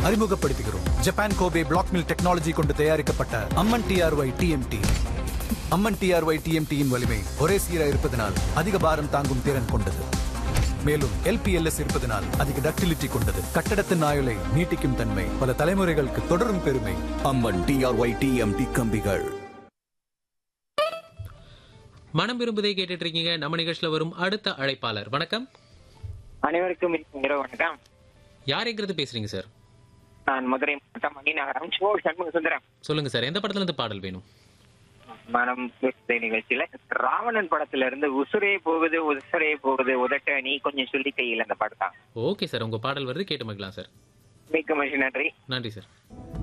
அறிமுகப்படுத்துகிறோம் Japan Kobe black mill technology கொண்டு தயாரிக்கப்பட்ட Amman TRY TMT Amman TRY டிஎம்டியின் வலிமை ஒரே சீரா இருப்பதனால் அதிக பாரம் தாங்கும் திறன் கொண்டது மேலும் எல்பிஎல்எஸ் இருப்பதனால் அதிக டக்டிலிட்டி கொண்டது கட்டடத்தின் ஆயுளை நீட்டிக்கும் தன்மை பல தலைமுறைகளுக்கு தொடரும் பெருமை அம்மன் டிஆர்ஒய் டிஎம்டி கம்பிகள் மனம் விரும்புதை கேட்டுட்டு இருக்கீங்க நம்ம நிகழ்ச்சியில வரும் அடுத்த அழைப்பாளர் வணக்கம் அனைவருக்கும் இரவு வணக்கம் யாருங்கிறது பேசுறீங்க சார் நான் மதுரை மாவட்டம் மணிநகரம் சோ சண்முக சுந்தரம் சொல்லுங்க சார் எந்த படத்துல இருந்து பாடல் வேணும் மனம் பேசுதை நிகழ்ச்சியில ராவணன் படத்துல இருந்து உசுரே போகுது உசுரே போகுது உதட்ட நீ கொஞ்சம் சொல்லி கையில் அந்த பாட்டு தான் ஓகே சார் உங்க பாடல் வருது கேட்டு மகிழலாம் சார் மிக்க மகிழ்ச்சி நன்றி நன்றி சார்